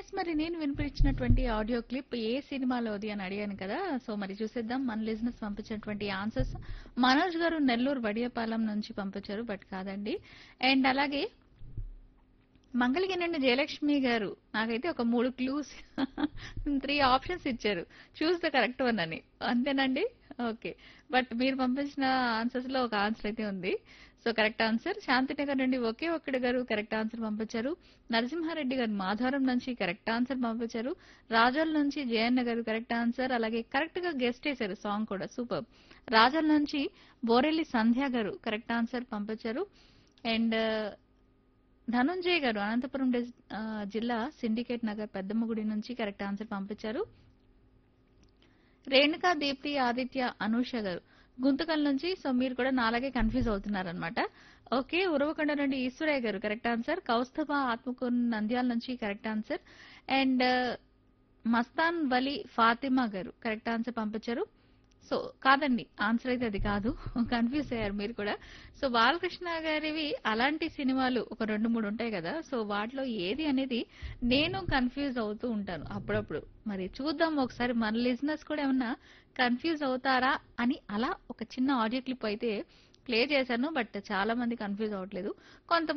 yes మరి నేను వినిపించినటువంటి audio clip ఏ సినిమాలోది అని అడిగాను కదా సో మరి చూసేద్దాం మన లిజినెస్ పంపించినటువంటి ఆన్సర్స్ మనోజ్ గారు నెల్లూరు వడియపాలెం నుంచి పంపించారు బట్ కాదండి అండ్ అలాగే మంగళగిరి జయలక్ష్మి గారు నాకైతే ఒక మూడు క్లూస్ త్రీ ఆప్షన్స్ ఇచ్చారు చూస్ ద కరెక్ట్ వన్ అని అంతేనండి ఓకే బట్ మీరు పంపించిన ఆన్సర్స్ లో ఒక ఆన్సర్ అయితే ఉంది సో కరెక్ట్ ఆన్సర్ శాంతినగర్ నుండి ఒకే ఒక్కడి గారు కరెక్ట్ ఆన్సర్ పంపించారు నరసింహారెడ్డి గారు మాధవరం నుంచి కరెక్ట్ ఆన్సర్ పంపించారు రాజోల్ నుంచి జయన్న గారు కరెక్ట్ ఆన్సర్ అలాగే కరెక్ట్ గా గెస్ట్ చేశారు సాంగ్ కూడా సూపర్ రాజోల్ నుంచి బోరెల్లి సంధ్య గారు కరెక్ట్ ఆన్సర్ పంపించారు అండ్ ధనుంజయ్ గారు అనంతపురం డిస్- ఆ, జిల్లా సిండికేట్ నగర్ పెద్దమ్మగుడి నుంచి కరెక్ట్ ఆన్సర్ పంపించారు రేణుకా దీప్తి ఆదిత్య అనూష గారు గుంతకల్ నుంచి సో మీరు కూడా నాలాగే కన్ఫ్యూజ్ అవుతున్నారనమాట ఓకే ఉరవకొండ నుండి ఈశ్వరయ్య గారు కరెక్ట్ ఆన్సర్ కౌస్తభ ఆత్మకూరు నంద్యాల నుంచి correct answer and Mastan Vali Fatima గారు కరెక్ట్ ఆన్సర్ పంపించారు సో కాదండి ఆన్సర్ అయితే అది కాదు కన్ఫ్యూజ్ అయ్యారు మీరు కూడా సో బాలకృష్ణ గారివి అలాంటి సినిమాలు ఒక రెండు మూడు ఉంటాయి కదా సో వాటిలో ఏది అనేది నేను కన్ఫ్యూజ్ అవుతూ ఉంటాను అప్పుడప్పుడు మరి చూద్దాం ఒకసారి మన లిజినెస్ కూడా ఏమన్నా కన్ఫ్యూజ్ అవుతారా అని అలా ఒక చిన్న ఆడియో క్లిప్ అయితే ప్లే చేశాను బట్ చాలా మంది కన్ఫ్యూజ్ అవ్వట్లేదు కొంత